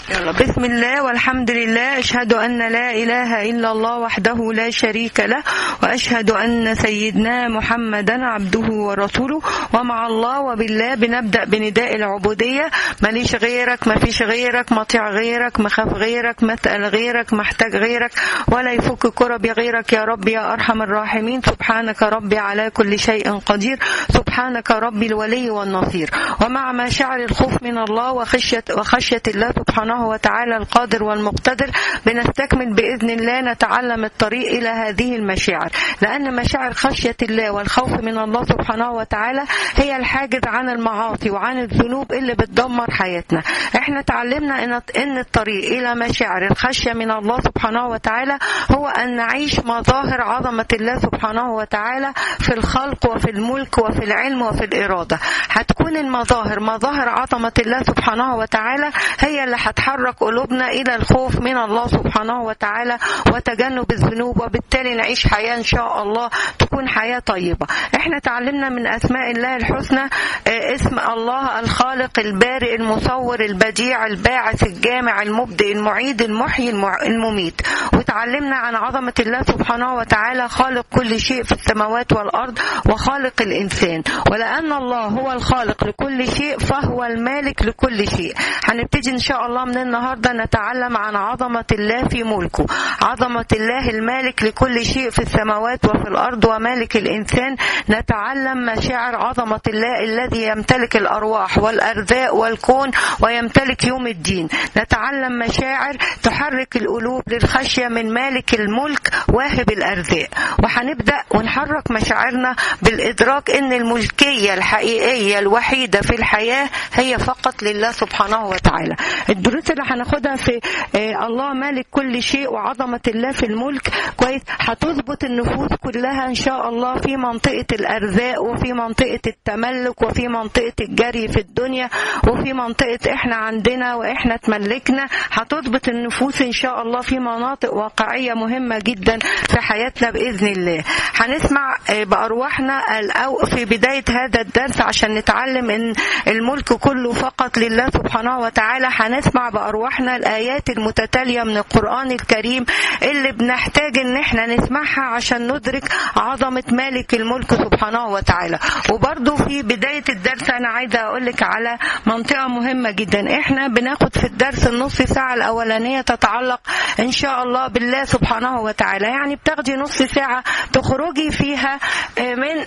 يلا بسم الله والحمد لله أشهد أن لا إله إلا الله وحده لا شريك له وأشهد أن سيدنا محمدا عبده ورسوله ومع الله وبالله بنبدأ بنداء العبودية ماليش غيرك ما فيش غيرك مطيع غيرك مخاف غيرك مسأل غيرك محتاج غيرك ولا يفك كربي غيرك يا رب يا أرحم الراحمين سبحانك ربي على كل شيء قدير سبحانك ربي الولي والنصير ومع مشاعر الخوف من الله وخشية, وخشية الله سبحانه وتعالى القادر والمقتدر بنستكمل بإذن الله نتعلم الطريق إلى هذه المشاعر لأن مشاعر خشية الله والخوف من الله سبحانه وتعالى هي الحاجز عن المعاصي وعن الذنوب اللي بتدمر حياتنا احنا تعلمنا ان ان الطريق الى مشاعر الخشيه من الله سبحانه وتعالى هو ان نعيش مظاهر عظمه الله سبحانه وتعالى في الخلق وفي الملك وفي العلم وفي الاراده هتكون المظاهر مظاهر عظمه الله سبحانه وتعالى هي اللي هتحرك قلوبنا الى الخوف من الله سبحانه وتعالى وتجنب الذنوب وبالتالي نعيش حياه ان شاء الله تكون حياه طيبه احنا تعلمنا من اسماء الله الحسنى آه، اسم الله الخالق البارئ المصور البديع الباعث الجامع المبدئ المعيد المحيي المع- المميت وتعلمنا عن عظمة الله سبحانه وتعالى خالق كل شيء في السماوات والأرض وخالق الإنسان ولأن الله هو الخالق لكل شيء فهو المالك لكل شيء هنبتدي إن شاء الله من النهاردة نتعلم عن عظمة الله في ملكه عظمة الله المالك لكل شيء في السماوات وفي الأرض ومالك الإنسان نتعلم مشاعر عظمة الله الذي يمتلك الأرواح والأرزاق والكون ويمتلك يوم الدين نتعلم مشاعر تحرك القلوب للخشية من مالك الملك واهب الأرزاق وهنبدأ ونحرك مشاعرنا بالإدراك أن الملكية الحقيقية الوحيدة في الحياة هي فقط لله سبحانه وتعالى الدروس اللي هناخدها في آه، الله مالك كل شيء وعظمة الله في الملك كويس هتظبط النفوس كلها إن شاء الله في منطقة الأرزاق وفي منطقة التملك وفي منطقة الجري في الدنيا وفي منطقة إحنا عندنا وإحنا تملكنا هتظبط النفوس إن شاء الله في مناطق واقعية مهمة جدا في حياتنا بإذن الله هنسمع آه، بأرواحنا الأو في بداية هذا الدرس عشان نتعلم إن الملك كله فقط لله سبحانه وتعالى هنسمع بأرواحنا الآيات المتتالية من القرآن الكريم اللي بنحتاج إن إحنا نسمعها عشان ندرك عظمة مالك الملك سبحانه وتعالى وبرضو في بداية الدرس أنا عايزة أقول لك على منطقة مهمة جدا إحنا بناخد في الدرس النص ساعة الأولانية تتعلق إن شاء الله بالله سبحانه وتعالى يعني بتاخدي نص ساعة تخرجي فيها آه، من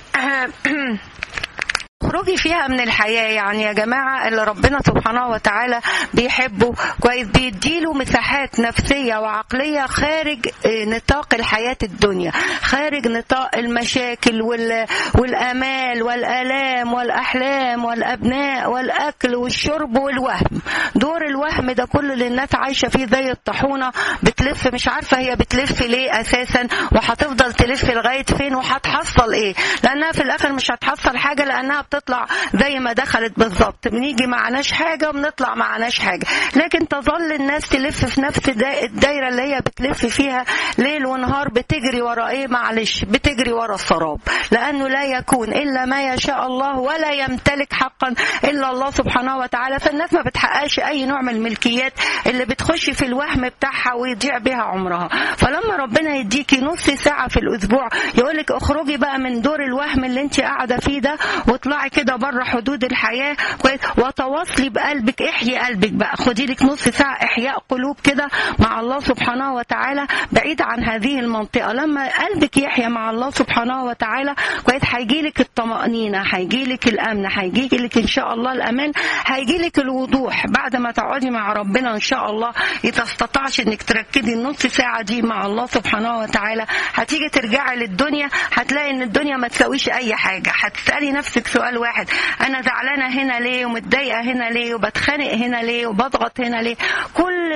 اخرجي فيها من الحياة يعني يا جماعة اللي ربنا سبحانه وتعالى بيحبه كويس بيديله مساحات نفسية وعقلية خارج آه، نطاق الحياة الدنيا خارج نطاق المشاكل وال... والآمال والآلام والأحلام والأبناء والأكل والشرب والوهم دور الوهم ده كله اللي الناس عايشة فيه زي الطاحونة بتلف مش عارفة هي بتلف ليه أساسا وهتفضل تلف لغاية فين وهتحصل إيه لأنها في الآخر مش هتحصل حاجة لأنها بتطلع زي ما دخلت بالظبط بنيجي معناش حاجة وبنطلع معناش حاجة لكن تظل الناس تلف في نفس دا- الدايرة اللي هي بتلف فيها ليل ونهار بتجري ورا ايه معلش بتجري ورا السراب لأنه لا يكون إلا ما يشاء الله ولا يمتلك حقا إلا الله سبحانه وتعالى فالناس ما بتحققش أي نوع من الملكيات اللي بتخش في الوهم بتاعها ويضيع بها عمرها فلما ربنا يديكي نص ساعة في الأسبوع يقولك اخرجي بقى من دور الوهم اللي انت قاعدة فيه ده واطلعي كده بره حدود الحياة كويس وتواصلي بقلبك احيي قلبك بقى خدي لك نص ساعة إحياء قلوب كده مع الله سبحانه وتعالى بعيد عن هذه المنطقة لما قلبك يحيا مع الله سبحانه وتعالى كويس هيجي لك الطمأنينة هيجي لك الأمن هيجي لك إن شاء الله الأمان هيجي لك الوضوح بعد ما تقعدي مع ربنا إن شاء الله يتستطعش إنك تركزي النص ساعة دي مع الله سبحانه وتعالى هتيجي ترجعي للدنيا هتلاقي إن الدنيا ما تساويش أي حاجة هتسألي نفسك سؤال واحد أنا زعلانة هنا ليه ومتضايقة هنا ليه وبتخانق هنا ليه وبضغط هنا ليه كل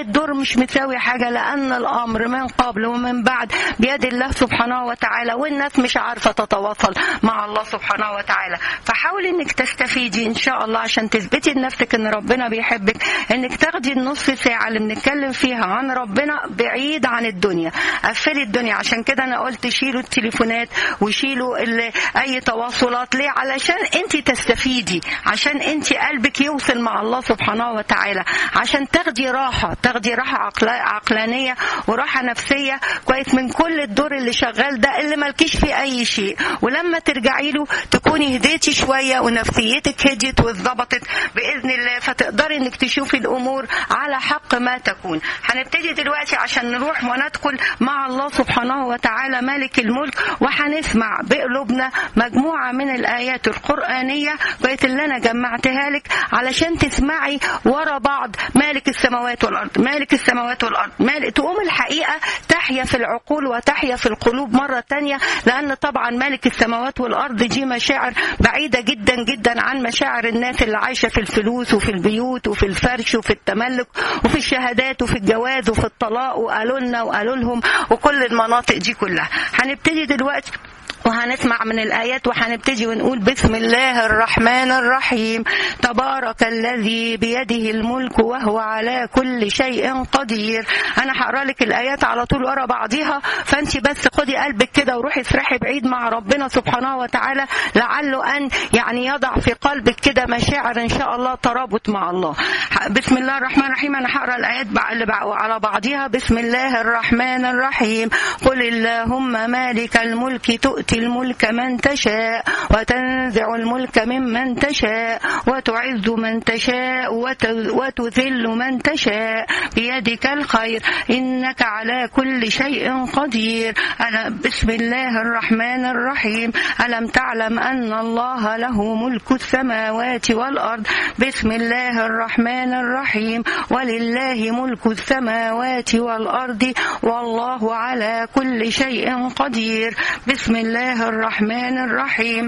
الدور مش مساوي حاجة لأن الأمر من قبل ومن بعد بيد الله سبحانه وتعالى والناس مش عارفة تتواصل مع الله سبحانه وتعالى فحاولي انك تستفيدي ان شاء الله عشان تثبتي لنفسك ان ربنا بيحبك انك تاخدي النص ساعة اللي بنتكلم فيها عن ربنا بعيد عن الدنيا قفلي الدنيا عشان كده انا قلت شيلوا التليفونات وشيلوا ال- اي تواصلات ليه علشان انت تستفيدي عشان انت قلبك يوصل مع الله سبحانه وتعالى عشان تاخدي راحة تاخدي راحة عقل- عقلانية وراحة نفسية كويس من كل الدور اللي شغال ده اللي مالكيش فيه اي شيء ولما ترجعي له تكوني هديتي شوية ونفسيتك هديت واتظبطت بإذن الله فتقدري انك تشوفي الامور على حق ما تكون هنبتدي دلوقتي عشان نروح وندخل مع الله سبحانه وتعالى مالك الملك وهنسمع بقلوبنا مجموعة من الآيات القرآنية كويس اللي أنا جمعتها لك علشان تسمعي ورا بعض مالك السماوات والأرض مالك السماوات والأرض مالك تقوم الحقيقة تحيا في العقول وتحيا في القلوب مرة تانية لأن طبعا مالك السماوات والأرض دي مشاعر بعيدة جدا جدا عن مشاعر الناس اللي عايشة في الفلوس وفي البيوت وفي الفرش وفي التملك وفي الشهادات وفي الجواز وفي الطلاق وقالوا لنا وقالوا لهم وكل المناطق دي كلها هنبتدي دلوقتي وهنسمع من الآيات وهنبتدي ونقول بسم الله الرحمن الرحيم تبارك الذي بيده الملك وهو على كل شيء قدير أنا هقرا لك الآيات على طول ورا بعضيها فأنت بس خدي قلبك كده وروحي اسرحي بعيد مع ربنا سبحانه وتعالى لعله أن يعني يضع في قلبك كده مشاعر إن شاء الله ترابط مع الله بسم الله الرحمن الرحيم أنا هقرا الآيات بع- اللي بع- على بعضيها بسم الله الرحمن الرحيم قل اللهم مالك الملك تؤتي الملك من تشاء وتنزع الملك ممن تشاء وتعز من تشاء وت- وتذل من تشاء بيدك الخير إنك على كل شيء قدير أنا بسم الله الرحمن الرحيم ألم تعلم أن الله له ملك السماوات والأرض بسم الله الرحمن الرحيم ولله ملك السماوات والأرض والله على كل شيء قدير بسم الله الرحمن الرحيم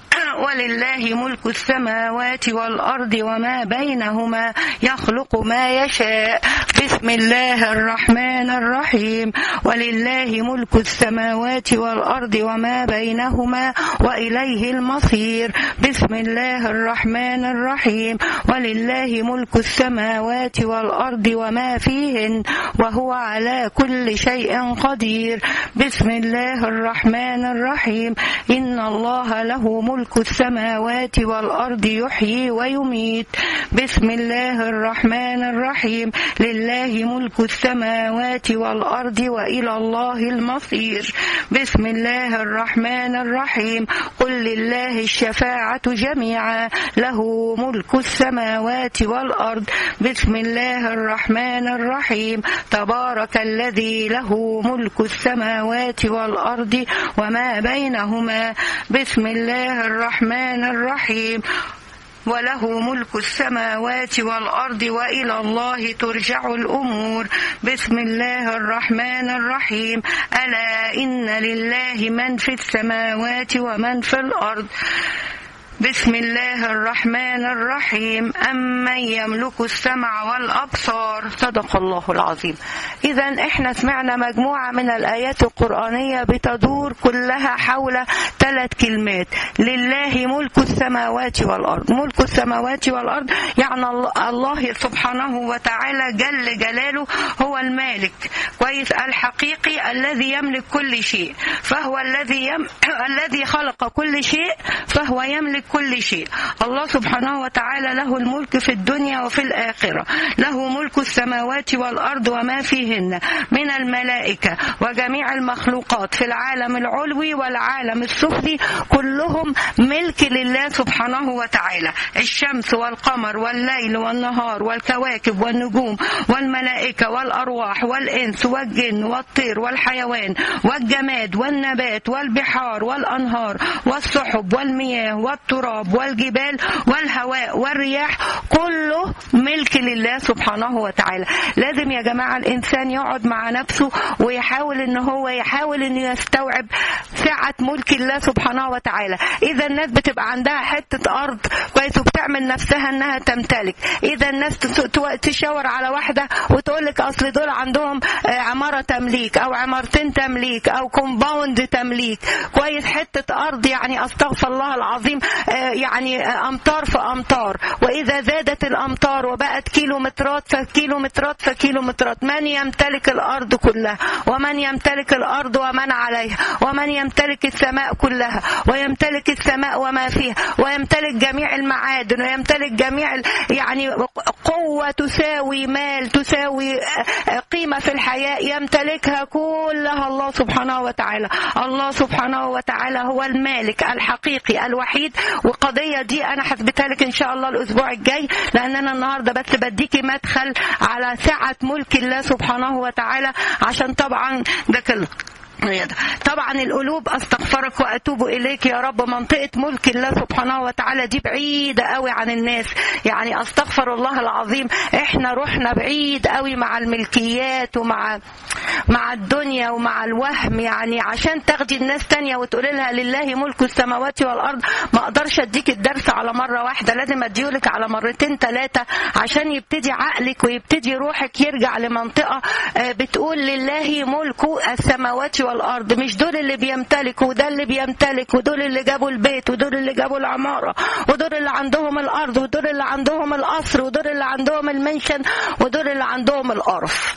ولله ملك السماوات والأرض وما بينهما يخلق ما يشاء بسم الله الرحمن الرحيم ولله ملك السماوات والأرض وما بينهما وإليه المصير بسم الله الرحمن الرحيم ولله ملك السماوات والأرض وما فيهن وهو على كل شيء قدير بسم الله الرحمن الرحيم إن الله له ملك السماوات والأرض يحيي ويميت بسم الله الرحمن الرحيم لله ملك السماوات والأرض وإلى الله المصير بسم الله الرحمن الرحيم قل لله الشفاعة جميعا له ملك السماوات والأرض بسم الله الرحمن الرحيم تبارك الذي له ملك السماوات والأرض وما بينهما بسم الله الرحمن الرحيم وله ملك السماوات والأرض وإلى الله ترجع الأمور بسم الله الرحمن الرحيم ألا إن لله من في السماوات ومن في الأرض بسم الله الرحمن الرحيم أمن يملك السمع والأبصار صدق الله العظيم إذا إحنا سمعنا مجموعة من الآيات القرآنية بتدور كلها حول ثلاث كلمات لله ملك السماوات والأرض ملك السماوات والأرض يعني الله سبحانه وتعالى جل جلاله هو المالك كويس الحقيقي الذي يملك كل شيء فهو الذي يم... الذي خلق كل شيء فهو يملك كل شيء الله سبحانه وتعالى له الملك في الدنيا وفي الآخرة له ملك السماوات والأرض وما فيهن من الملائكة وجميع المخلوقات في العالم العلوي والعالم السفلي كلهم ملك لله سبحانه وتعالى الشمس والقمر والليل والنهار والكواكب والنجوم والملائكة والأرواح والإنس والجن والطير والحيوان والجماد والنبات والبحار والأنهار والسحب والمياه والطرق والتراب والجبال والهواء والرياح كله ملك لله سبحانه وتعالى لازم يا جماعة الإنسان يقعد مع نفسه ويحاول إن هو يحاول إنه يستوعب سعة ملك الله سبحانه وتعالى إذا الناس بتبقى عندها حتة أرض كويس وبتعمل نفسها إنها تمتلك إذا الناس تشاور على واحدة وتقول لك أصل دول عندهم عمارة تمليك أو عمارتين تمليك أو كومباوند تمليك كويس حتة أرض يعني أستغفر الله العظيم يعني أمطار في أمطار وإذا زادت الأمطار وبقت كيلومترات فكيلومترات فكيلومترات من يمتلك الأرض كلها ومن يمتلك الأرض ومن عليها ومن يمتلك السماء كلها ويمتلك السماء وما فيها ويمتلك جميع المعادن ويمتلك جميع يعني قوة تساوي مال تساوي قيمة في الحياة يمتلكها كلها الله سبحانه وتعالى الله سبحانه وتعالى هو المالك الحقيقي الوحيد والقضية دي أنا حسبتها لك إن شاء الله الأسبوع الجاي لأن أنا النهاردة بس بديكي مدخل على سعة ملك الله سبحانه وتعالى عشان طبعا ده كله طبعا القلوب استغفرك واتوب اليك يا رب منطقه ملك الله سبحانه وتعالى دي بعيده قوي عن الناس يعني استغفر الله العظيم احنا رحنا بعيد قوي مع الملكيات ومع مع الدنيا ومع الوهم يعني عشان تاخدي الناس تانية وتقولي لها لله ملك السماوات والارض ما اقدرش اديك الدرس على مره واحده لازم اديهولك على مرتين ثلاثه عشان يبتدي عقلك ويبتدي روحك يرجع لمنطقه بتقول لله ملك السماوات والارض مش دول اللي بيمتلكوا وده اللي بيمتلك ودول اللي جابوا البيت ودول اللي جابوا العماره ودول اللي عندهم الارض ودول اللي عندهم القصر ودول اللي عندهم المنشن ودول اللي عندهم القرف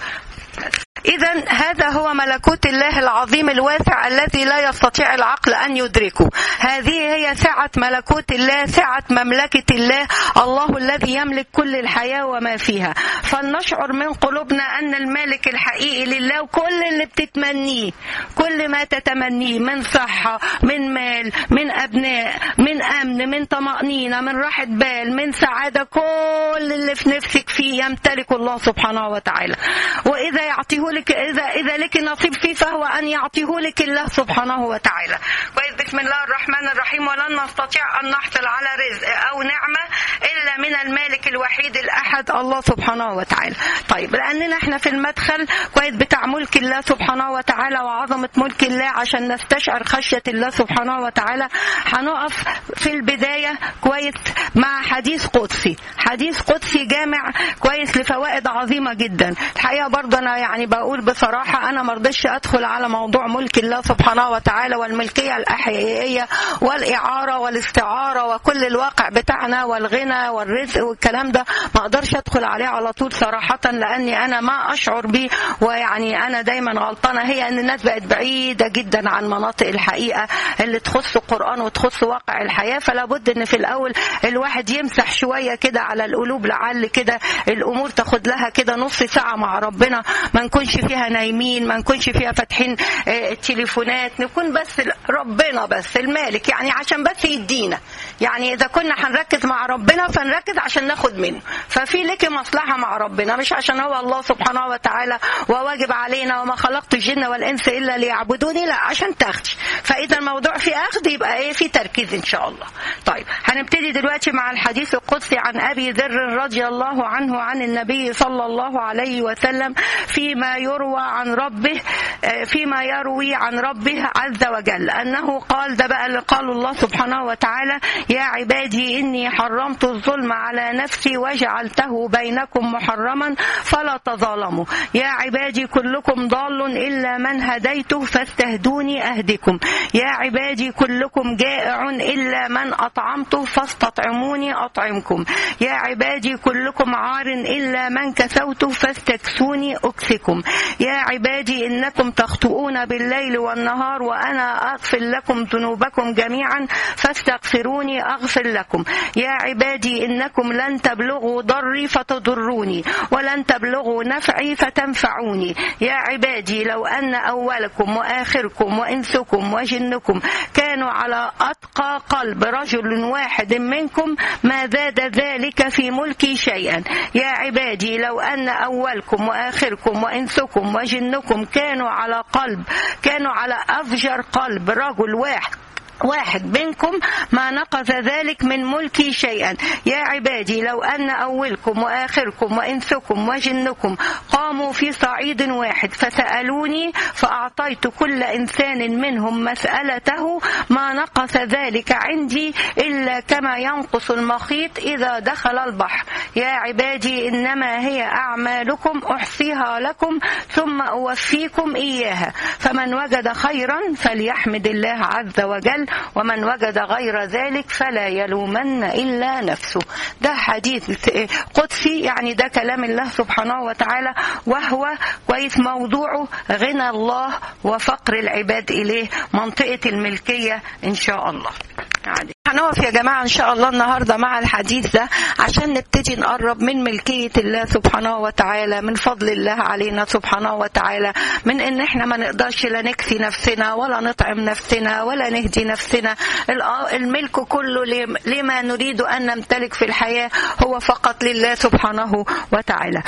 إذا هذا هو ملكوت الله العظيم الواسع الذي لا يستطيع العقل أن يدركه. هذه هي سعة ملكوت الله، سعة مملكة الله، الله الذي يملك كل الحياة وما فيها. فلنشعر من قلوبنا أن المالك الحقيقي لله وكل اللي بتتمنيه، كل ما تتمنيه من صحة، من مال، من أبناء، من أمن، من طمأنينة، من راحة بال، من سعادة، كل اللي في نفسك فيه يمتلك الله سبحانه وتعالى. وإذا يعطيه لك إذا إذا لك نصيب فيه فهو أن يعطيه لك الله سبحانه وتعالى. كويس بسم الله الرحمن الرحيم ولن نستطيع أن نحصل على رزق أو نعمة إلا من المالك الوحيد الأحد الله سبحانه وتعالى. طيب لأننا إحنا في المدخل كويس بتاع ملك الله سبحانه وتعالى وعظمة ملك الله عشان نستشعر خشية الله سبحانه وتعالى هنقف في البداية كويس مع حديث قدسي. حديث قدسي جامع كويس لفوائد عظيمة جدا. الحقيقة برضه أنا يعني بقول بصراحة أنا مرضش أدخل على موضوع ملك الله سبحانه وتعالى والملكية الأحيائية والإعارة والاستعارة وكل الواقع بتاعنا والغنى والرزق والكلام ده ما أقدرش أدخل عليه على طول صراحة لأني أنا ما أشعر به ويعني أنا دايما غلطانة هي أن الناس بقت بعيدة جدا عن مناطق الحقيقة اللي تخص القرآن وتخص واقع الحياة فلا بد أن في الأول الواحد يمسح شوية كده على القلوب لعل كده الأمور تاخد لها كده نص ساعة مع ربنا ما نكونش فيها نايمين ما نكونش فيها فاتحين التليفونات نكون بس ربنا بس المالك يعني عشان بس يدينا يعني اذا كنا هنركز مع ربنا فنركز عشان ناخد منه ففي لك مصلحه مع ربنا مش عشان هو الله سبحانه وتعالى وواجب علينا وما خلقت الجن والانس الا ليعبدوني لا عشان تاخدي فاذا الموضوع في اخذ يبقى ايه في تركيز ان شاء الله طيب هنبتدي دلوقتي مع الحديث القدسي عن ابي ذر رضي الله عنه عن النبي صلى الله عليه وسلم فيما يروى عن ربه فيما يروي عن ربه عز وجل أنه قال ده بقى اللي قال الله سبحانه وتعالى يا عبادي إني حرمت الظلم على نفسي وجعلته بينكم محرما فلا تظالموا يا عبادي كلكم ضال إلا من هديته فاستهدوني أهدكم يا عبادي كلكم جائع إلا من أطعمته فاستطعموني أطعمكم يا عبادي كلكم عار إلا من كسوته فاستكسوني أكسكم يا عبادي إنكم تخطئون بالليل والنهار وأنا أغفر لكم ذنوبكم جميعا فاستغفروني أغفر لكم يا عبادي إنكم لن تبلغوا ضري فتضروني ولن تبلغوا نفعي فتنفعوني يا عبادي لو أن أولكم وآخركم وإنسكم وجنكم كانوا على أتقى قلب رجل واحد منكم ما زاد ذلك في ملكي شيئا يا عبادي لو أن أولكم وآخركم وإنسكم وجنكم كانوا على قلب كانوا على أفجر قلب رجل واحد واحد منكم ما نقص ذلك من ملكي شيئا يا عبادي لو أن أولكم وآخركم وإنسكم وجنكم قاموا في صعيد واحد فسألوني فأعطيت كل إنسان منهم مسألته ما نقص ذلك عندي إلا كما ينقص المخيط إذا دخل البحر يا عبادي إنما هي أعمالكم أحصيها لكم ثم أوفيكم إياها فمن وجد خيرا فليحمد الله عز وجل ومن وجد غير ذلك فلا يلومن إلا نفسه ده حديث قدسي يعني ده كلام الله سبحانه وتعالى وهو كويس موضوعه غنى الله وفقر العباد إليه منطقة الملكية إن شاء الله عادي. هنقف يا جماعة إن شاء الله النهاردة مع الحديث ده عشان نبتدي نقرب من ملكية الله سبحانه وتعالى من فضل الله علينا سبحانه وتعالى من إن إحنا ما نقدرش لا نكفي نفسنا ولا نطعم نفسنا ولا نهدي نفسنا الملك كله لما نريد أن نمتلك في الحياة هو فقط لله سبحانه وتعالى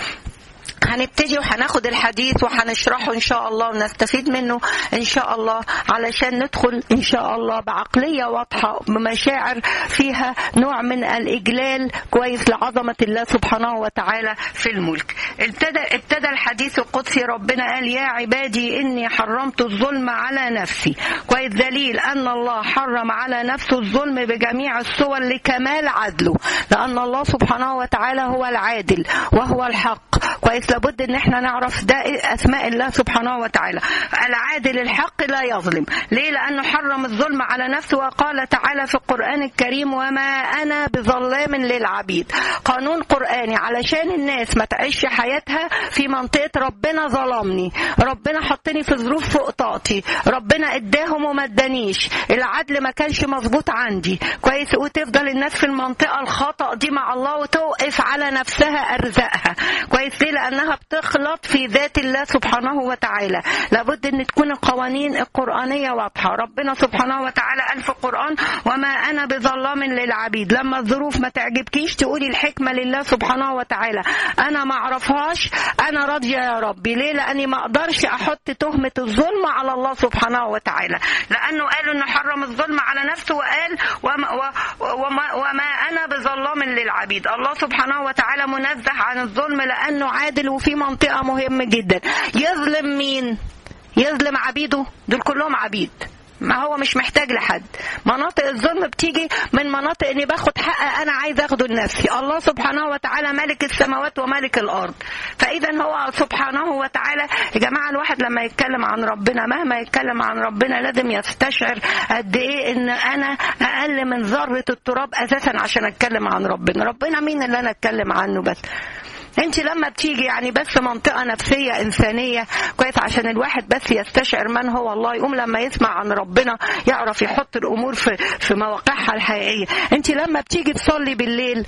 هنبتدي وهناخد الحديث وهنشرحه ان شاء الله ونستفيد منه ان شاء الله علشان ندخل ان شاء الله بعقليه واضحه بمشاعر فيها نوع من الاجلال كويس لعظمه الله سبحانه وتعالى في الملك. ابتدى ابتدى الحديث القدسي ربنا قال يا عبادي اني حرمت الظلم على نفسي. كويس دليل ان الله حرم على نفسه الظلم بجميع الصور لكمال عدله لان الله سبحانه وتعالى هو العادل وهو الحق كويس لابد ان احنا نعرف ده اسماء الله سبحانه وتعالى العادل الحق لا يظلم ليه لانه حرم الظلم على نفسه وقال تعالى في القران الكريم وما انا بظلام للعبيد قانون قراني علشان الناس ما تعيش حياتها في منطقه ربنا ظلمني ربنا حطني في ظروف فوق طاقتي ربنا اداهم وما ادانيش العدل ما كانش مظبوط عندي كويس وتفضل الناس في المنطقه الخطا دي مع الله وتوقف على نفسها ارزاقها كويس ليه لانها بتخلط في ذات الله سبحانه وتعالى لابد ان تكون القوانين القرانيه واضحه ربنا سبحانه وتعالى قال في القران وما انا بظلام للعبيد لما الظروف ما تعجبكيش تقولي الحكمه لله سبحانه وتعالى انا ما اعرفهاش انا راضيه يا ربي ليه لاني ما اقدرش احط تهمه الظلم على الله سبحانه وتعالى لانه قالوا انه حرم الظلم على نفسه وقال وما, وما, وما انا بظلام للعبيد الله سبحانه وتعالى منزه عن الظلم لانه عادل وفي منطقة مهمة جدا يظلم مين يظلم عبيده دول كلهم عبيد ما هو مش محتاج لحد مناطق الظلم بتيجي من مناطق اني باخد حق انا عايز اخده لنفسي الله سبحانه وتعالى ملك السماوات وملك الارض فاذا هو سبحانه وتعالى يا جماعه الواحد لما يتكلم عن ربنا مهما يتكلم عن ربنا لازم يستشعر قد ايه ان انا اقل من ذره التراب اساسا عشان اتكلم عن ربنا ربنا مين اللي انا اتكلم عنه بس انت لما بتيجي يعني بس منطقه نفسيه انسانيه كويس عشان الواحد بس يستشعر من هو الله يقوم لما يسمع عن ربنا يعرف يحط الامور في في مواقعها الحقيقيه انت لما بتيجي تصلي بالليل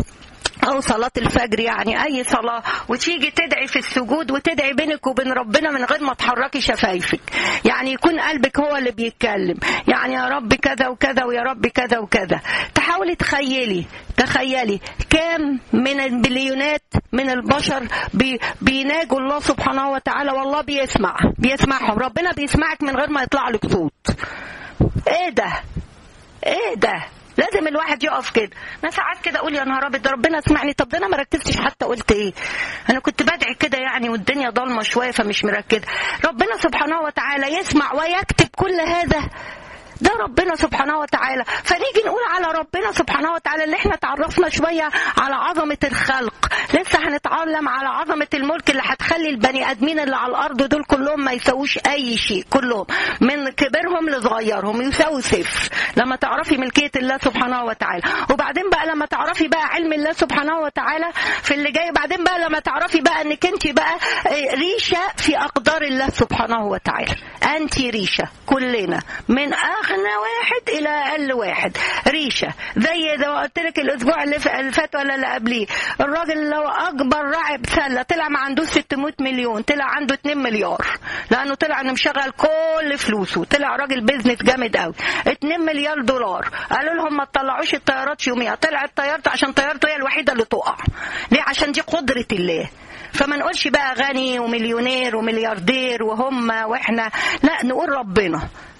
أو صلاة الفجر يعني أي صلاة وتيجي تدعي في السجود وتدعي بينك وبين ربنا من غير ما تحركي شفايفك يعني يكون قلبك هو اللي بيتكلم يعني يا رب كذا وكذا ويا رب كذا وكذا تحاولي تخيلي تخيلي كام من البليونات من البشر بي بيناجوا الله سبحانه وتعالى والله بيسمع بيسمعهم ربنا بيسمعك من غير ما يطلع لك صوت ايه ده ايه ده لازم الواحد يقف كده انا ساعات كده اقول يا نهار ابيض ده ربنا سمعني طب ده انا ما ركزتش حتى قلت ايه انا كنت بدعي كده يعني والدنيا ضلمه شويه فمش مركزه ربنا سبحانه وتعالى يسمع ويكتب كل هذا ده ربنا سبحانه وتعالى فنيجي نقول على ربنا سبحانه وتعالى اللي احنا تعرفنا شويه على عظمه الخلق لسه هنتعلم على عظمه الملك اللي هتخلي البني ادمين اللي على الارض دول كلهم ما يسووش اي شيء كلهم من كبرهم لصغيرهم يساوي صفر لما تعرفي ملكيه الله سبحانه وتعالى وبعدين بقى لما تعرفي بقى علم الله سبحانه وتعالى في اللي جاي بعدين بقى لما تعرفي بقى انك انت بقى ريشه في اقدار الله سبحانه وتعالى انت ريشه كلنا من اغنى واحد الى اقل واحد ريشه زي ده قلت لك الاسبوع اللي فات ولا اللي قبليه الراجل اللي هو اكبر راعي بسله طلع ما عندوش 600 مليون طلع عنده 2 مليار لانه طلع انه مشغل كل فلوسه طلع راجل بيزنس جامد قوي 2 مليار دولار قالوا لهم ما تطلعوش الطيارات يوميها طلعت طيارته عشان طيارته هي الوحيده اللي تقع ليه عشان دي قدره الله فما نقولش بقى غني ومليونير وملياردير وهم واحنا لا نقول ربنا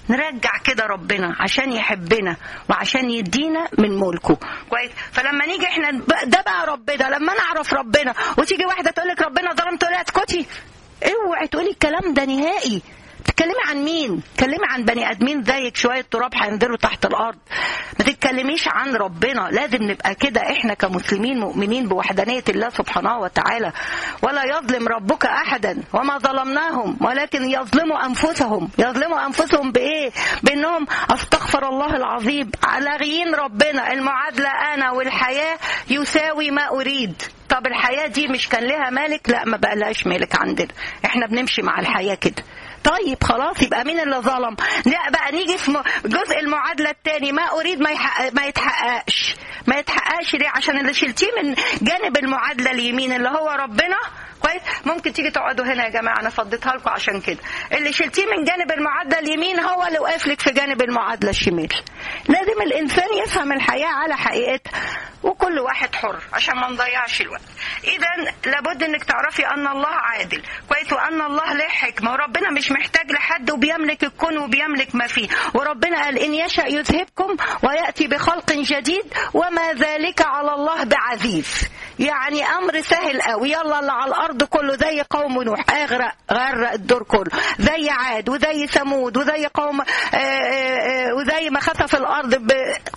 نرجع كده ربنا عشان يحبنا وعشان يدينا من ملكه كويس فلما نيجي احنا ده بقى ربنا لما نعرف ربنا وتيجي واحده تقول لك ربنا ظلم تقول لها اسكتي اوعي تقولي الكلام ده نهائي تتكلمي عن مين؟ تتكلمي عن بني ادمين زيك شويه تراب هينزلوا تحت الارض. ما تتكلميش عن ربنا، لازم نبقى كده احنا كمسلمين مؤمنين بوحدانيه الله سبحانه وتعالى. ولا يظلم ربك احدا وما ظلمناهم ولكن يظلموا انفسهم، يظلموا انفسهم بايه؟ بانهم استغفر الله العظيم لاغيين ربنا، المعادله انا والحياه يساوي ما اريد. طب الحياه دي مش كان لها مالك؟ لا ما بقالهاش مالك عندنا، احنا بنمشي مع الحياه كده. طيب خلاص يبقى مين اللي ظلم لا بقى نيجي في جزء المعادله الثاني ما اريد ما, يحقق ما يتحققش ما يتحققش ليه عشان اللي شلتيه من جانب المعادله اليمين اللي هو ربنا كويس ممكن تيجي تقعدوا هنا يا جماعه انا فضيتها لكم عشان كده اللي شلتيه من جانب المعادله اليمين هو اللي وقف لك في جانب المعادله الشمال لازم الانسان يفهم الحياه على حقيقتها وكل واحد حر عشان ما نضيعش الوقت اذا لابد انك تعرفي ان الله عادل كويس وان الله له حكمه وربنا مش محتاج لحد وبيملك الكون وبيملك ما فيه وربنا قال ان يشا يذهبكم وياتي بخلق جديد وما ذلك على الله بعزيز يعني امر سهل قوي يلا اللي على الارض كله زي قوم نوح اغرق غرق الدور كله زي عاد وزي ثمود وزي قوم آآ آآ وزي ما خسف الارض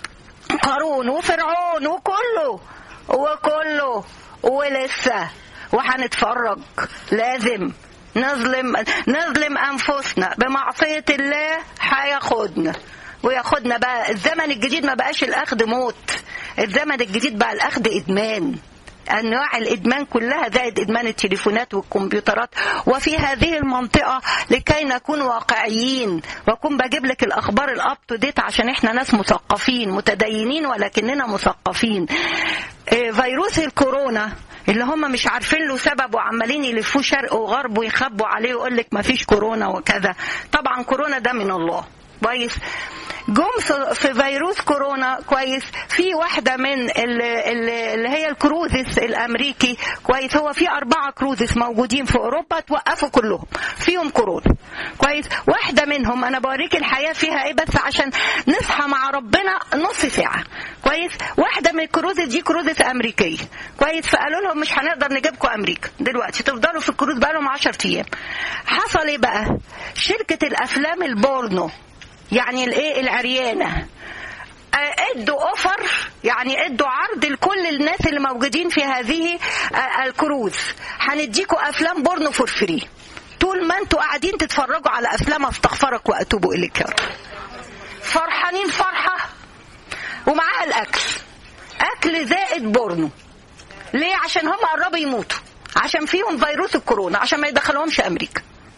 قارون وفرعون وكله وكله ولسه وهنتفرج لازم نظلم نظلم انفسنا بمعصيه الله هياخدنا وياخدنا بقى الزمن الجديد ما بقاش الاخذ موت الزمن الجديد بقى الاخذ ادمان انواع الادمان كلها زائد ادمان التليفونات والكمبيوترات وفي هذه المنطقه لكي نكون واقعيين واكون بجيب لك الاخبار الاب تو ديت عشان احنا ناس مثقفين متدينين ولكننا مثقفين فيروس الكورونا اللي هم مش عارفين له سبب وعمالين يلفوه شرق وغرب ويخبوا عليه ويقول لك ما فيش كورونا وكذا طبعا كورونا ده من الله كويس جم في فيروس كورونا كويس في واحدة من اللي هي الكروزس الأمريكي كويس هو في أربعة كروزس موجودين في أوروبا توقفوا كلهم فيهم كورونا كويس واحدة منهم أنا بوريك الحياة فيها إيه بس عشان نصحى مع ربنا نص ساعة كويس واحدة من الكروزس دي كروزس أمريكية كويس فقالوا لهم مش هنقدر نجيبكم أمريكا دلوقتي تفضلوا في الكروز بقالهم 10 أيام حصل إيه بقى شركة الأفلام البورنو يعني الايه العريانه ادوا اوفر يعني ادوا عرض لكل الناس اللي موجودين في هذه الكروز هنديكوا افلام بورنو فور فري طول ما انتوا قاعدين تتفرجوا على افلام استغفرك واتوب اليك يا رب فرحانين فرحه ومعاها الاكل اكل زائد بورنو ليه عشان هم قربوا يموتوا عشان فيهم فيروس الكورونا عشان ما يدخلهمش امريكا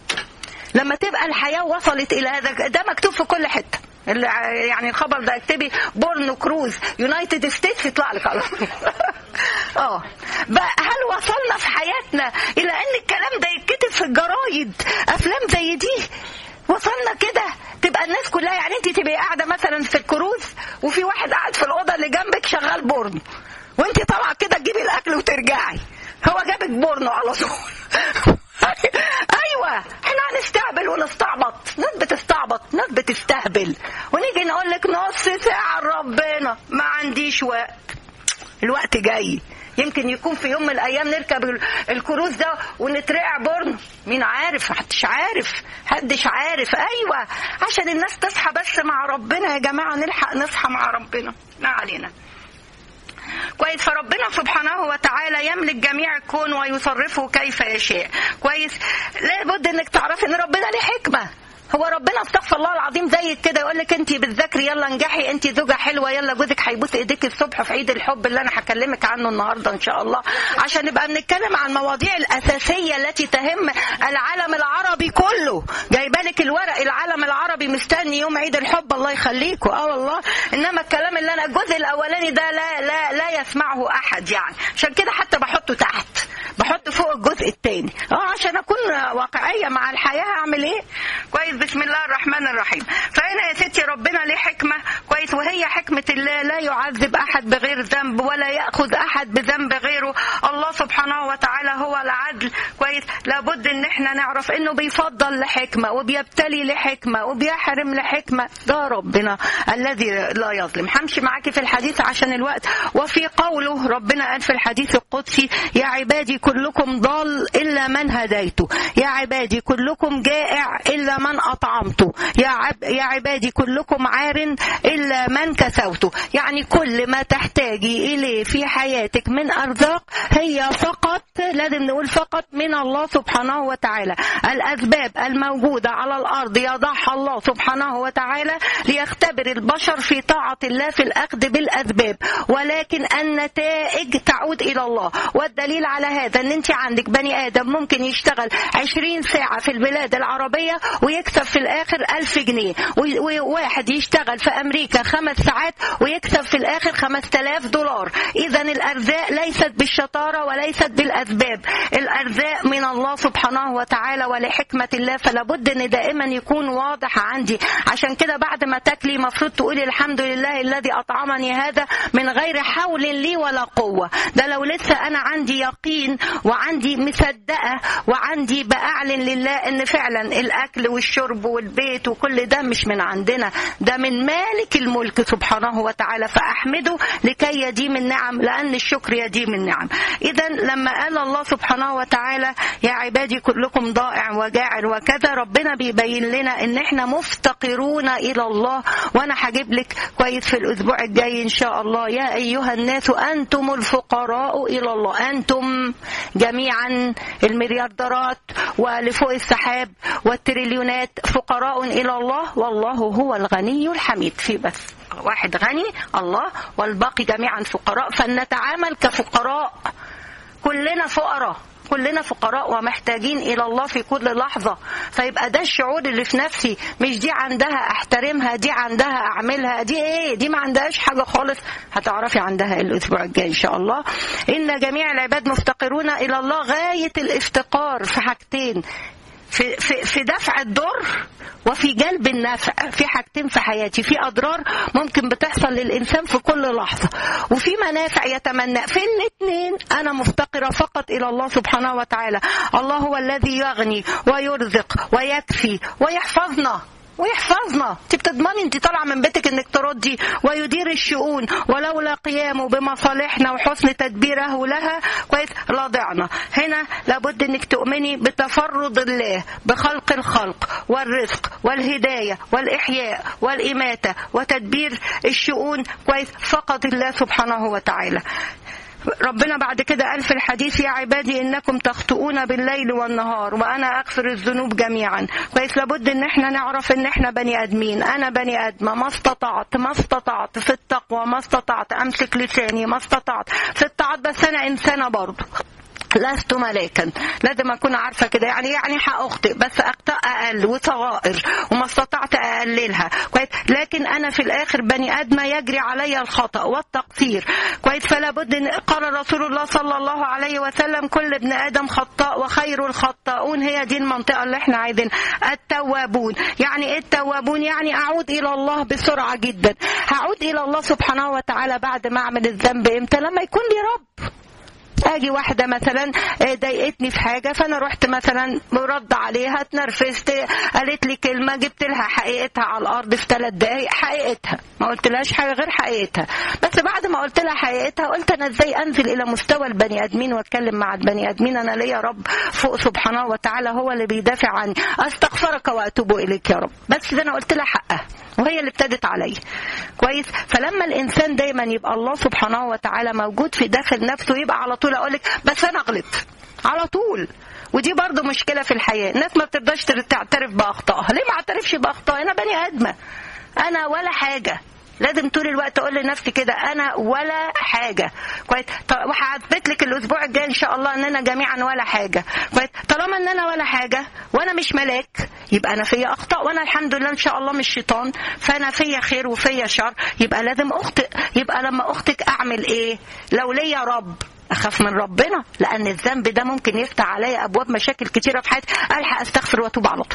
لما تبقى الحياه وصلت الى هذا ده مكتوب في كل حته يعني الخبر ده اكتبي بورنو كروز يونايتد ستيتس يطلع لك على اه بقى هل وصلنا في حياتنا الى ان الكلام ده يتكتب في الجرايد افلام زي دي وصلنا كده تبقى الناس كلها يعني انت تبقي قاعده مثلا في الكروز وفي واحد قاعد في الاوضه اللي جنبك شغال بورنو وانت طالعه كده تجيبي الاكل وترجعي هو جابك بورنو على طول ايوه احنا هنستهبل ونستعبط ناس بتستعبط ناس بتستهبل ونيجي نقول لك نص ساعه ربنا ما عنديش وقت الوقت جاي يمكن يكون في يوم من الايام نركب الكروز ده ونترقع بورنو مين عارف محدش عارف محدش عارف ايوه عشان الناس تصحى بس مع ربنا يا جماعه نلحق نصحى مع ربنا ما علينا كويس فربنا سبحانه وتعالى يملك جميع الكون ويصرفه كيف يشاء كويس لابد انك تعرفي ان ربنا له حكمه هو ربنا استغفر الله العظيم زيك كده يقول لك انت بتذاكري يلا انجحي انت زوجه حلوه يلا جوزك هيبوس ايديك الصبح في عيد الحب اللي انا هكلمك عنه النهارده ان شاء الله عشان نبقى بنتكلم عن المواضيع الاساسيه التي تهم العالم العربي كله جايبه لك الورق العالم العربي مستني يوم عيد الحب الله يخليكوا اه والله انما الكلام اللي انا الجزء الاولاني ده لا لا لا يسمعه احد يعني عشان كده حتى بحطه تحت بحط فوق الجزء الثاني اه عشان اكون واقعيه مع الحياه هعمل ايه كويس كويس بسم الله الرحمن الرحيم فهنا يا ستي ربنا ليه حكمه كويس وهي حكمه الله لا يعذب احد بغير ذنب ولا ياخذ احد بذنب غيره الله سبحانه وتعالى هو العدل كويس لابد ان احنا نعرف انه بيفضل لحكمه وبيبتلي لحكمه وبيحرم لحكمه ده ربنا الذي لا يظلم همشي معاكي في الحديث عشان الوقت وفي قوله ربنا قال في الحديث القدسي يا عبادي كلكم ضال الا من هديته يا عبادي كلكم جائع الا من اطعمته يا عب يا عبادي كلكم عار الا من كسوته يعني كل ما تحتاجي اليه في حياتك من ارزاق هي فقط لازم نقول فقط من الله سبحانه وتعالى الاسباب الموجوده على الارض يضعها الله سبحانه وتعالى ليختبر البشر في طاعه الله في الاخذ بالاسباب ولكن النتائج تعود الى الله والدليل على هذا ان انت عندك بني ادم ممكن يشتغل 20 ساعه في البلاد العربيه ويكسب في الاخر 1000 جنيه وواحد يشتغل في امريكا خمس ساعات ويكسب في الاخر 5000 دولار اذا الارزاق ليست بالشطاره وليست بالاسباب الارزاق من الله سبحانه وتعالى ولحكمه الله فلا بد ان دائما يكون واضح عندي عشان كده بعد ما تاكلي المفروض تقولي الحمد لله الذي اطعمني هذا من غير حول لي ولا قوه ده لو لسه انا عندي يقين وعندي مصدقه وعندي باعلن لله ان فعلا الاكل والشرب والبيت وكل ده مش من عندنا ده من مالك الملك سبحانه وتعالى فاحمده لكي يديم النعم لان الشكر يديم النعم اذا لما قال الله سبحانه وتعالى يا عبادي كلكم ضائع وجاعر وكذا ربنا بيبين لنا ان احنا مفتقرون الى الله وانا هجيب لك كويس في الاسبوع الجاي ان شاء الله يا ايها الناس انتم الفقراء الى الله انتم جميعا المليارديرات ولفوق السحاب والتريليونات فقراء الى الله والله هو الغني الحميد في بس واحد غني الله والباقي جميعا فقراء فلنتعامل كفقراء كلنا فقراء كلنا فقراء ومحتاجين الى الله في كل لحظه فيبقى ده الشعور اللي في نفسي مش دي عندها احترمها دي عندها اعملها دي ايه دي ما عندهاش حاجه خالص هتعرفي عندها الاسبوع الجاي ان شاء الله ان جميع العباد مفتقرون الى الله غايه الافتقار في حاجتين في, في, في دفع الضر وفي جلب النفع في حاجتين في حياتي في اضرار ممكن بتحصل للانسان في كل لحظه وفي منافع يتمنى في الاثنين انا مفتقره فقط الى الله سبحانه وتعالى الله هو الذي يغني ويرزق ويكفي ويحفظنا ويحفظنا انت بتضمني انت طالعه من بيتك انك تردي ويدير الشؤون ولولا قيامه بمصالحنا وحسن تدبيره لها كويس لضعنا هنا لابد انك تؤمني بتفرد الله بخلق الخلق والرزق والهدايه والاحياء والاماته وتدبير الشؤون كويس فقط الله سبحانه وتعالى ربنا بعد كده قال في الحديث يا عبادي انكم تخطئون بالليل والنهار وانا اغفر الذنوب جميعا كويس لابد ان احنا نعرف ان احنا بني ادمين انا بني ادمه ما استطعت ما استطعت في التقوى ما استطعت امسك لساني ما استطعت في الطاعات بس انا انسانه برضه لست ملاكا لازم اكون عارفه كده يعني يعني هاخطئ بس اخطاء اقل وصغائر وما استطعت اقللها كويس لكن انا في الاخر بني ادمه يجري علي الخطا والتقصير كويس فلا بد إن قال رسول الله صلى الله عليه وسلم كل ابن ادم خطاء وخير الخطاؤون هي دي المنطقه اللي احنا عايزين التوابون يعني ايه التوابون يعني اعود الى الله بسرعه جدا هعود الى الله سبحانه وتعالى بعد ما اعمل الذنب امتى لما يكون لي رب اجي واحده مثلا ضايقتني في حاجه فانا رحت مثلا مرد عليها اتنرفزت قالت لي كلمه جبت لها حقيقتها على الارض في ثلاث دقائق حقيقتها ما قلتلهاش حاجه غير حقيقتها بس بعد ما قلت لها حقيقتها قلت انا ازاي انزل الى مستوى البني ادمين واتكلم مع البني ادمين انا ليا رب فوق سبحانه وتعالى هو اللي بيدافع عني استغفرك واتوب اليك يا رب بس ده انا قلت لها حقها وهي اللي ابتدت عليا كويس فلما الانسان دايما يبقى الله سبحانه وتعالى موجود في داخل نفسه يبقى على طول اقول لك بس انا غلط على طول ودي برضو مشكله في الحياه الناس ما بتقدرش تعترف باخطائها ليه ما اعترفش باخطائي انا بني ادمه انا ولا حاجه لازم طول الوقت اقول لنفسي كده انا ولا حاجه كويس وهثبت لك الاسبوع الجاي ان شاء الله اننا جميعا ولا حاجه كويس طالما ان انا ولا حاجه وانا مش ملاك يبقى انا فيا اخطاء وانا الحمد لله ان شاء الله مش شيطان فانا فيا خير وفيا شر يبقى لازم اخطئ يبقى لما اخطئ اعمل ايه لو ليا رب اخاف من ربنا لان الذنب ده ممكن يفتح عليا ابواب مشاكل كتيره في حياتي الحق استغفر واتوب على طول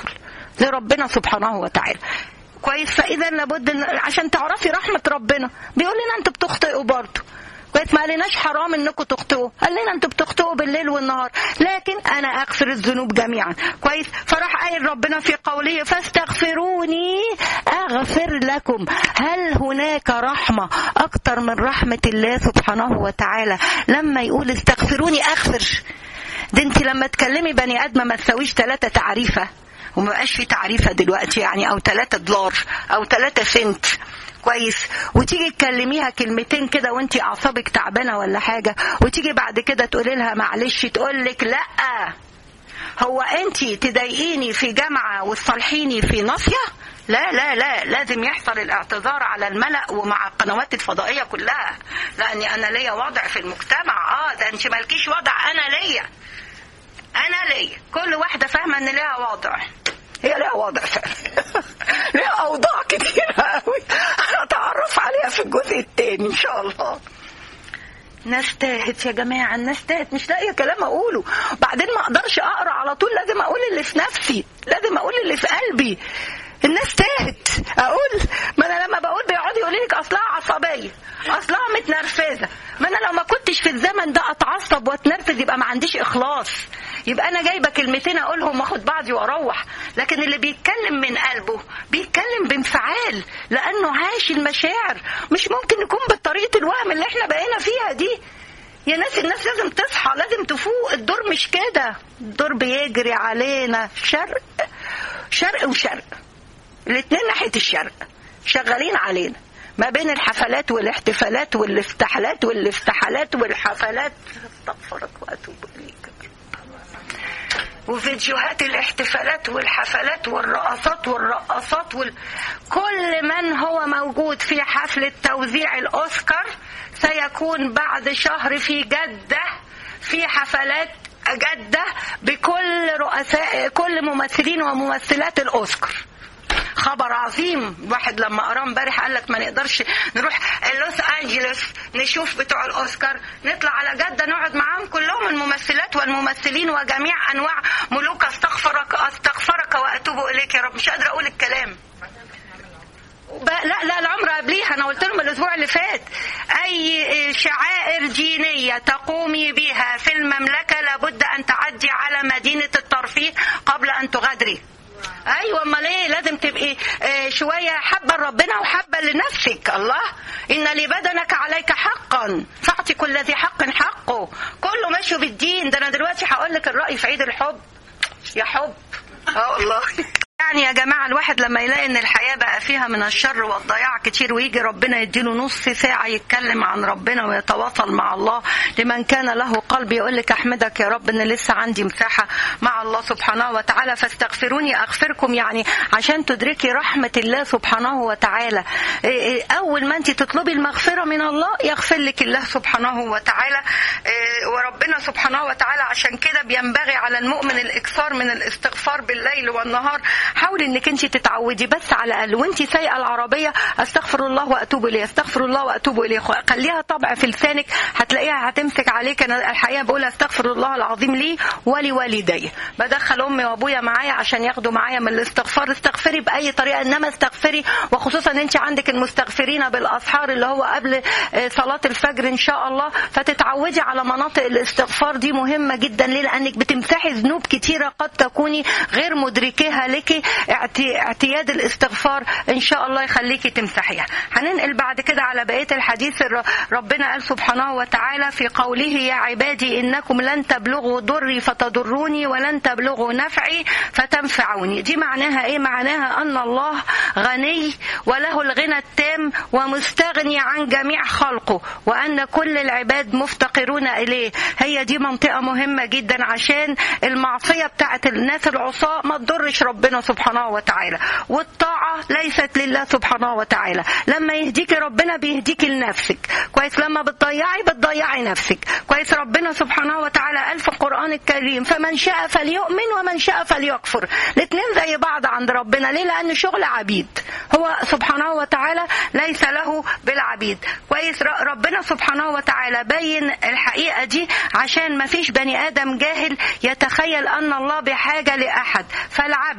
لربنا سبحانه وتعالى كويس فاذا لابد إن- عشان تعرفي رحمه ربنا بيقول لنا انتوا بتخطئوا برضه كويس ما قالناش حرام انكم تخطئوا قال لنا انتوا بتخطئوا بالليل والنهار لكن انا اغفر الذنوب جميعا كويس فراح قايل ربنا في قوله فاستغفروني اغفر لكم هل هناك رحمه اكتر من رحمه الله سبحانه وتعالى لما يقول استغفروني اغفر ده انت لما تكلمي بني ادم ما تساويش ثلاثه تعريفه وما بقاش في تعريفه دلوقتي يعني او ثلاثة دولار او ثلاثة سنت كويس وتيجي تكلميها كلمتين كده وانت اعصابك تعبانه ولا حاجه وتيجي بعد كده تقولي لها معلش تقول لك لا هو انت تضايقيني في جامعه وتصالحيني في ناصيه لا لا لا لازم يحصل الاعتذار على الملأ ومع القنوات الفضائية كلها لأني أنا ليا وضع في المجتمع اه ده انت مالكيش وضع أنا ليا أنا ليا كل واحدة فاهمة إن ليها وضع هي ليها وضع فعلا ليها أوضاع كتيرة قوي هنتعرف عليها في الجزء التاني إن شاء الله ناس تاهت يا جماعة الناس تاهت مش لاقية كلام أقوله بعدين ما أقدرش أقرأ على طول لازم أقول اللي في نفسي لازم أقول اللي في قلبي الناس تاهت اقول ما انا لما بقول بيقعدوا يقولوا لك اصلها عصبيه اصلها متنرفزه ما انا لو ما كنتش في الزمن ده اتعصب واتنرفز يبقى ما عنديش اخلاص يبقى انا جايبه كلمتين اقولهم واخد بعضي واروح لكن اللي بيتكلم من قلبه بيتكلم بانفعال لانه عاش المشاعر مش ممكن نكون بطريقه الوهم اللي احنا بقينا فيها دي يا ناس الناس لازم تصحى لازم تفوق الدور مش كده الدور بيجري علينا شرق شرق وشرق الاتنين ناحية الشرق شغالين علينا ما بين الحفلات والاحتفالات والافتحالات والافتحالات والحفلات استغفرك واتوب اليك وفيديوهات الاحتفالات والحفلات والرقصات والرقصات وال... كل من هو موجود في حفلة توزيع الأوسكار سيكون بعد شهر في جدة في حفلات جدة بكل رؤساء كل ممثلين وممثلات الأوسكار خبر عظيم واحد لما قراه امبارح قال لك ما نقدرش نروح لوس انجلوس نشوف بتوع الاوسكار نطلع على جده نقعد معاهم كلهم الممثلات والممثلين وجميع انواع ملوك استغفرك استغفرك واتوب اليك يا رب مش قادره اقول الكلام لا لا العمر قبليها انا قلت لهم الاسبوع اللي فات اي شعائر دينيه تقومي بها في المملكه لابد ان تعدي على مدينه الترفيه قبل ان تغادري ايوه امال ايه لازم تبقي آه شويه حبه لربنا وحبه لنفسك الله ان لبدنك عليك حقا فاعطي كل ذي حق حقه كله ماشي بالدين ده انا دلوقتي هقول لك الراي في عيد الحب يا حب اه والله يعني يا جماعة الواحد لما يلاقي ان الحياة بقى فيها من الشر والضياع كتير ويجي ربنا يديله نص ساعة يتكلم عن ربنا ويتواصل مع الله لمن كان له قلب يقول لك احمدك يا رب ان لسه عندي مساحة مع الله سبحانه وتعالى فاستغفروني اغفركم يعني عشان تدركي رحمة الله سبحانه وتعالى اول ما انت تطلبي المغفرة من الله يغفر لك الله سبحانه وتعالى وربنا سبحانه وتعالى عشان كده بينبغي على المؤمن الاكثار من الاستغفار بالليل والنهار حاولي انك انت تتعودي بس على الاقل وانت سايقه العربيه استغفر الله واتوب اليه استغفر الله واتوب اليه خليها طبع في لسانك هتلاقيها هتمسك عليك انا الحقيقه بقول استغفر الله العظيم لي ولوالدي بدخل امي وابويا معايا عشان ياخدوا معايا من الاستغفار استغفري باي طريقه انما استغفري وخصوصا انت عندك المستغفرين بالاسحار اللي هو قبل صلاه الفجر ان شاء الله فتتعودي على مناطق الاستغفار دي مهمه جدا ليه لانك بتمسحي ذنوب كتيره قد تكوني غير مدركاها لك اعتياد الاستغفار ان شاء الله يخليكي تمسحيها هننقل بعد كده على بقيه الحديث ربنا قال سبحانه وتعالى في قوله يا عبادي انكم لن تبلغوا ضري فتضروني ولن تبلغوا نفعي فتنفعوني دي معناها ايه معناها ان الله غني وله الغنى التام ومستغني عن جميع خلقه وان كل العباد مفتقرون اليه هي دي منطقه مهمه جدا عشان المعصيه بتاعت الناس العصاه ما تضرش ربنا سبحانه وتعالى والطاعة ليست لله سبحانه وتعالى لما يهديك ربنا بيهديك لنفسك كويس لما بتضيعي بتضيعي نفسك كويس ربنا سبحانه وتعالى قال في القرآن الكريم فمن شاء فليؤمن ومن شاء فليكفر الاثنين زي بعض عند ربنا ليه لأن شغل عبيد هو سبحانه وتعالى ليس له بالعبيد كويس ربنا سبحانه وتعالى بين الحقيقة دي عشان ما فيش بني آدم جاهل يتخيل أن الله بحاجة لأحد فالعبد إذا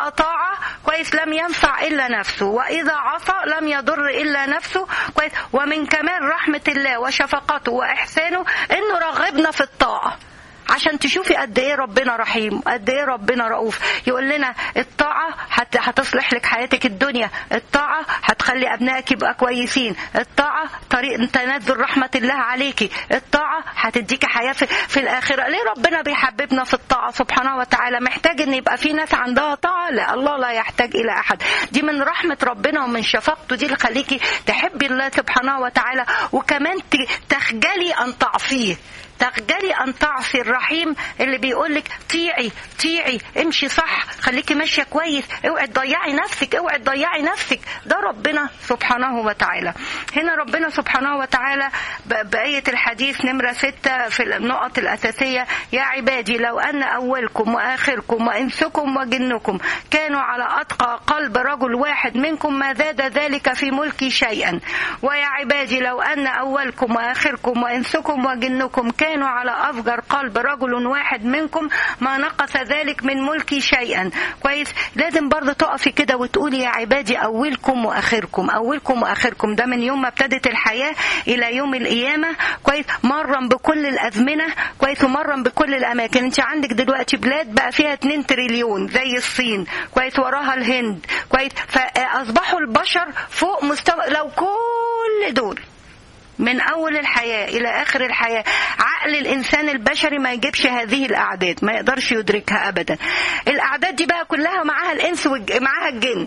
أطاع كويس لم ينفع إلا نفسه وإذا عصى لم يضر إلا نفسه كويس ومن كمال رحمة الله وشفقته وإحسانه إنه رغبنا في الطاعة عشان تشوفي قد ايه ربنا رحيم قد ايه ربنا رؤوف يقول لنا الطاعه هت- هتصلح لك حياتك الدنيا الطاعه هتخلي ابنائك يبقى كويسين الطاعه طريق تنزل رحمه الله عليكي الطاعه هتديكي حياه في, في الاخره ليه ربنا بيحببنا في الطاعه سبحانه وتعالى محتاج ان يبقى في ناس عندها طاعه لا الله لا يحتاج الى احد دي من رحمه ربنا ومن شفقته دي اللي خليكي تحبي الله سبحانه وتعالى وكمان ت- تخجلي ان تعصيه تخجلي ان تعصي الرحيم اللي بيقول لك طيعي طيعي امشي صح خليكي ماشيه كويس اوعي تضيعي نفسك اوعي تضيعي نفسك ده ربنا سبحانه وتعالى هنا ربنا سبحانه وتعالى ب- بآية الحديث نمرة ستة في النقط الأساسية يا عبادي لو أن أولكم وآخركم وإنسكم وجنكم كانوا على أتقى قلب رجل واحد منكم ما زاد ذلك في ملكي شيئا ويا عبادي لو أن أولكم وآخركم وإنسكم وجنكم كانوا على أفجر قلب رجل واحد منكم ما نقص ذلك من ملكي شيئا كويس لازم برضه تقفي كده وتقولي يا عبادي أولكم وآخركم أولكم وآخركم ده من يوم ما ابتدت الحياة إلى يوم القيامة كويس مرا بكل الأزمنة كويس ومرا بكل الأماكن أنت عندك دلوقتي بلاد بقى فيها 2 تريليون زي الصين كويس وراها الهند كويس فأصبحوا البشر فوق مستوى لو كل دول من أول الحياة إلى آخر الحياة عقل الإنسان البشري ما يجيبش هذه الأعداد ما يقدرش يدركها أبدا الأعداد دي بقى كلها معاها الإنس ومعاها الجن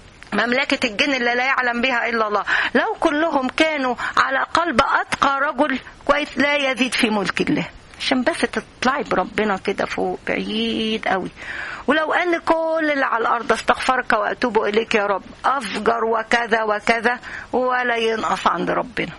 مملكة الجن اللي لا يعلم بها إلا الله لو كلهم كانوا على قلب أتقى رجل كويس لا يزيد في ملك الله عشان بس تطلعي بربنا كده فوق بعيد قوي ولو ان كل اللي على الارض استغفرك واتوب اليك يا رب افجر وكذا وكذا ولا ينقص عند ربنا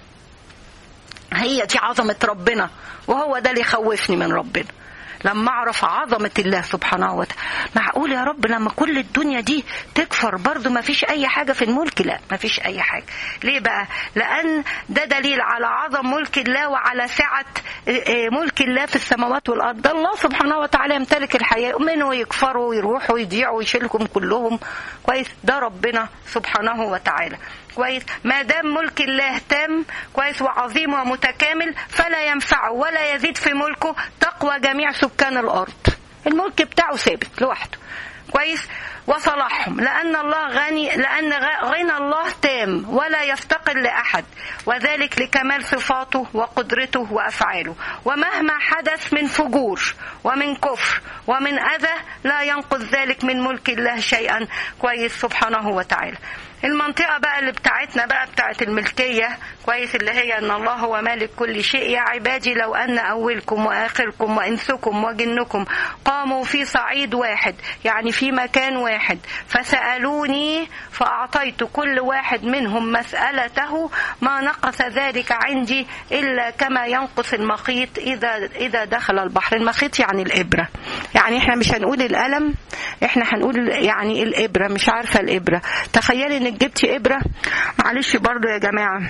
هي دي عظمة ربنا وهو ده اللي يخوفني من ربنا لما اعرف عظمة الله سبحانه وتعالى معقول يا رب لما كل الدنيا دي تكفر برضو ما فيش اي حاجة في الملك لا ما فيش اي حاجة ليه بقى لان ده دليل على عظم ملك الله وعلى سعة ملك الله في السماوات والارض ده الله سبحانه وتعالى يمتلك الحياة منه يكفروا ويروحوا يضيعوا ويشيلكم كلهم كويس ده ربنا سبحانه وتعالى كويس ما دام ملك الله تام كويس وعظيم ومتكامل فلا ينفعه ولا يزيد في ملكه تقوى جميع سكان الارض الملك بتاعه ثابت لوحده كويس وصلاحهم لأن الله غني لأن غنى الله تام ولا يفتقر لأحد وذلك لكمال صفاته وقدرته وأفعاله ومهما حدث من فجور ومن كفر ومن أذى لا ينقذ ذلك من ملك الله شيئا كويس سبحانه وتعالى المنطقة بقى اللي بتاعتنا بقى بتاعت الملكية كويس اللي هي ان الله هو مالك كل شيء يا عبادي لو ان اولكم واخركم وانسكم وجنكم قاموا في صعيد واحد يعني في مكان واحد فسألوني فأعطيت كل واحد منهم مسألته ما نقص ذلك عندي إلا كما ينقص المخيط إذا إذا دخل البحر المخيط يعني الإبرة يعني احنا مش هنقول القلم احنا هنقول يعني الإبرة مش عارفة الإبرة تخيلي انك جبتي إبرة معلش برضو يا جماعة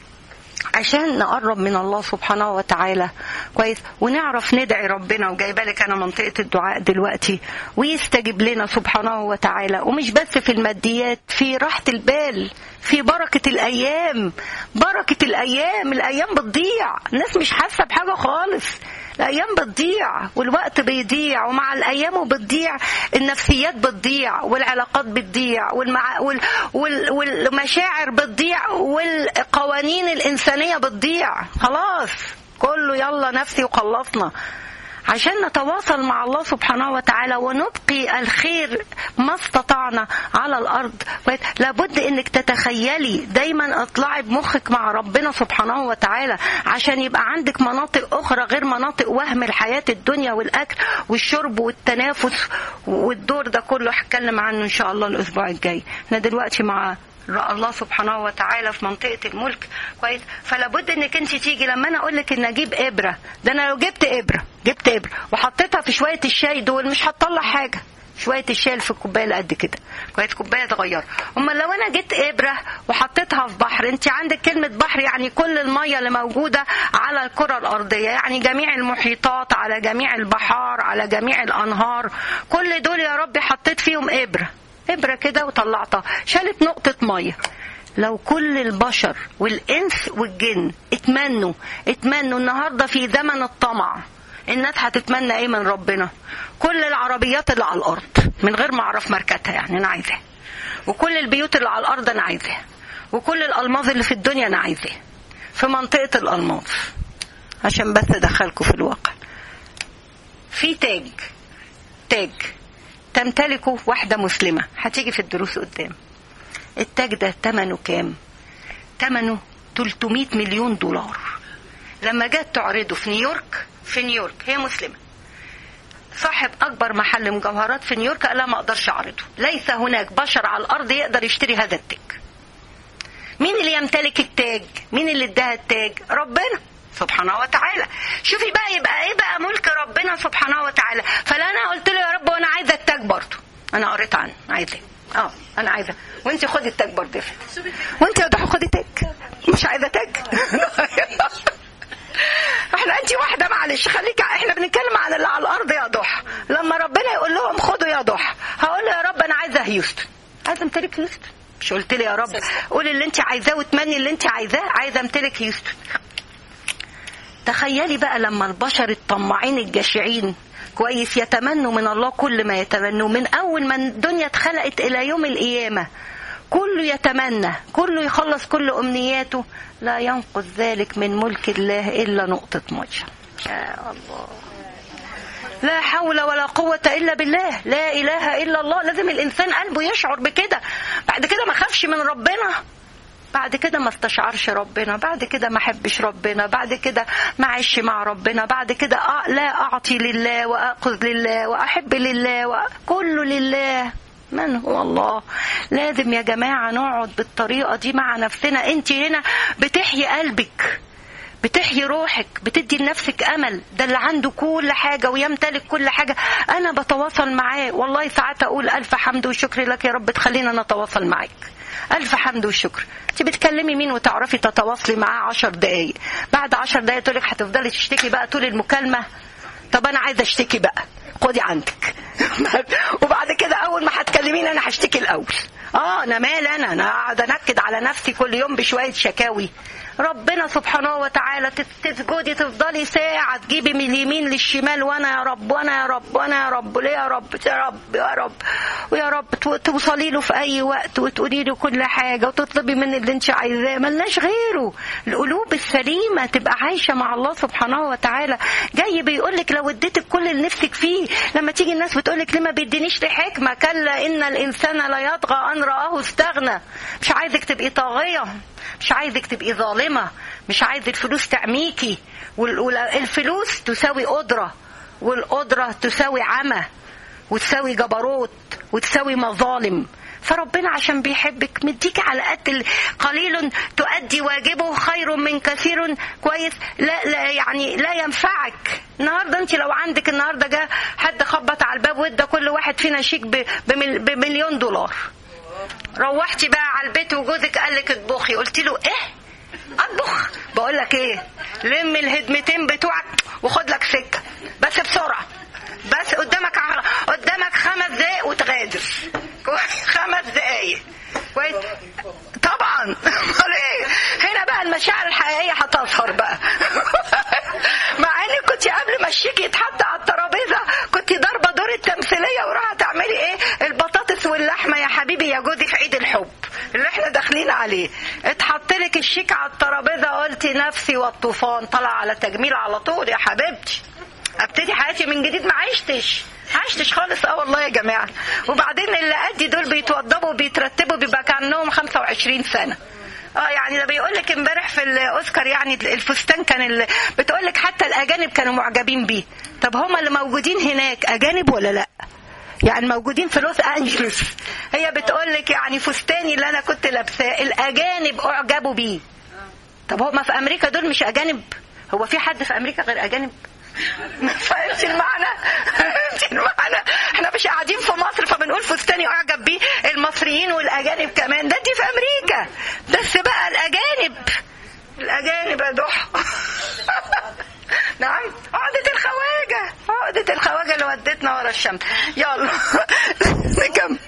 عشان نقرب من الله سبحانه وتعالى كويس ونعرف ندعي ربنا وجايبه لك انا منطقه الدعاء دلوقتي ويستجيب لنا سبحانه وتعالى ومش بس في الماديات في راحه البال في بركة الأيام بركة الأيام الأيام بتضيع الناس مش حاسة بحاجة خالص الأيام بتضيع والوقت بيضيع ومع الأيام بتضيع النفسيات بتضيع والعلاقات بتضيع والمع... وال... وال... والمشاعر بتضيع والقوانين الإنسانية بتضيع خلاص كله يلا نفسي وخلصنا عشان نتواصل مع الله سبحانه وتعالى ونبقي الخير ما استطعنا على الارض لابد انك تتخيلي دايما اطلعي بمخك مع ربنا سبحانه وتعالى عشان يبقى عندك مناطق اخرى غير مناطق وهم الحياه الدنيا والاكل والشرب والتنافس والدور ده كله هتكلم عنه ان شاء الله الاسبوع الجاي احنا دلوقتي مع الله سبحانه وتعالى في منطقه الملك كويس فلا بد انك انت تيجي لما انا اقول لك ان اجيب ابره ده انا لو جبت ابره جبت ابره وحطيتها في شويه الشاي دول مش هتطلع حاجه شويه الشاي اللي في الكوبايه اللي قد كده كوبايه كوبايه صغيره امال لو انا جيت ابره وحطيتها في بحر انت عندك كلمه بحر يعني كل الميه اللي موجوده على الكره الارضيه يعني جميع المحيطات على جميع البحار على جميع الانهار كل دول يا ربي حطيت فيهم ابره ابره كده وطلعتها شالت نقطه ميه لو كل البشر والانس والجن اتمنوا اتمنوا النهارده في زمن الطمع الناس هتتمنى ايه من ربنا كل العربيات اللي على الارض من غير ما اعرف ماركتها يعني انا عايزاها وكل البيوت اللي على الارض انا عايزاها وكل الالماظ اللي في الدنيا انا عايزاها في منطقه الالماظ عشان بس ادخلكم في الواقع في تاج تاج تمتلكه واحده مسلمه هتيجي في الدروس قدام التاج ده ثمنه كام ثمنه 300 مليون دولار لما جت تعرضه في نيويورك في نيويورك هي مسلمة صاحب أكبر محل مجوهرات في نيويورك قال ما أقدرش أعرضه ليس هناك بشر على الأرض يقدر يشتري هذا التاج مين اللي يمتلك التاج مين اللي اداها التاج ربنا سبحانه وتعالى شوفي بقى يبقى ايه بقى ملك ربنا سبحانه وتعالى فلا انا قلت له يا رب وانا عايزه التاج برضه انا قريت عنه عايزه اه انا عايزه وانت خدي التاج برضه وانت يا ضحى خدي تاج مش عايزه تاج احنا انت واحده معلش خليك احنا بنتكلم عن اللي على الارض يا ضحى لما ربنا يقول لهم خدوا يا ضحى هقول له يا رب انا عايزه هيوستن عايزه امتلك هيوستن مش قلت لي يا رب قولي اللي انت عايزاه وتمني اللي انت عايزاه عايزه امتلك هيوستن تخيلي بقى لما البشر الطماعين الجشعين كويس يتمنوا من الله كل ما يتمنوا من اول ما الدنيا اتخلقت الى يوم القيامه كله يتمنى كله يخلص كل امنياته لا ينقذ ذلك من ملك الله الا نقطه ميه يا الله لا حول ولا قوة إلا بالله لا إله إلا الله لازم الإنسان قلبه يشعر بكده بعد كده ما خافش من ربنا بعد كده ما استشعرش ربنا بعد كده ما احبش ربنا بعد كده ما اعيش مع ربنا بعد كده أ... لا اعطي لله واخذ لله واحب لله وكله لله من هو الله لازم يا جماعة نقعد بالطريقة دي مع نفسنا انت هنا بتحيي قلبك بتحيي روحك بتدي لنفسك امل ده اللي عنده كل حاجه ويمتلك كل حاجه انا بتواصل معاه والله ساعات اقول الف حمد وشكر لك يا رب تخلينا نتواصل معاك الف حمد وشكر انت بتكلمي مين وتعرفي تتواصلي معاه عشر دقايق بعد عشر دقايق تقولك هتفضلي تشتكي بقى طول المكالمه طب انا عايزه اشتكي بقى خدي عندك وبعد كده اول ما هتكلميني انا هشتكي الاول اه انا مال انا انا قاعده انكد على نفسي كل يوم بشويه شكاوي ربنا سبحانه وتعالى تسجدي تفضلي ساعة تجيبي من اليمين للشمال وانا يا رب وانا يا رب وانا يا رب ليه يا رب يا رب يا رب ويا رب توصلي له في اي وقت وتقولي له كل حاجة وتطلبي من اللي انت عايزاه ملناش غيره القلوب السليمة تبقى عايشة مع الله سبحانه وتعالى جاي بيقول لك لو اديتك كل اللي نفسك فيه لما تيجي الناس بتقول لك ليه ما بيدينيش لحكمة كلا ان الانسان لا يطغى ان رآه استغنى مش عايزك تبقي طاغية مش عايزك تبقي ظالمة مش عايز الفلوس تعميكي والفلوس تساوي قدرة والقدرة تساوي عمى وتساوي جبروت وتساوي مظالم فربنا عشان بيحبك مديك على قد قليل تؤدي واجبه خير من كثير كويس لا, لا يعني لا ينفعك النهارده انت لو عندك النهارده جه حد خبط على الباب وادى كل واحد فينا شيك بمليون دولار روحتي بقى على البيت وجوزك قال لك اطبخي قلت له ايه اطبخ بقول لك ايه لم الهدمتين بتوعك وخد لك سكه بس بسرعه بس قدامك عر... قدامك خمس دقايق وتغادر خمس دقايق كويس طبعا امال ايه هنا بقى المشاعر الحقيقيه هتظهر بقى مع انك كنت قبل ما الشيك يتحط على الترابيزه كنت ضاربه دور التمثيليه وراح تعملي ايه البطاطس واللحمه يا حبيبي يا جوزي في عيد الحب اللي احنا داخلين عليه اتحط لك الشيك على الترابيزه قلتي نفسي والطوفان طلع على تجميل على طول يا حبيبتي ابتدي حياتي من جديد ما عشتش عشتش خالص اه والله يا جماعه وبعدين اللي قدي دول بيتوضبوا وبيترتبوا بيبقى كانهم 25 سنه اه يعني ده بيقول لك امبارح في الاوسكار يعني الفستان كان بتقول لك حتى الاجانب كانوا معجبين بيه طب هما اللي موجودين هناك اجانب ولا لا يعني موجودين في لوس انجلوس هي بتقول لك يعني فستاني اللي انا كنت لابساه الاجانب اعجبوا بيه طب هما في امريكا دول مش اجانب هو في حد في امريكا غير اجانب ما فهمتش المعنى فهمتش المعنى احنا مش قاعدين في مصر فبنقول فستاني اعجب بيه المصريين والاجانب كمان ده دي في امريكا بس بقى الاجانب الاجانب يا ضحى نعم عقدة الخواجة عقدة الخواجة اللي ودتنا ورا الشمس يلا نكمل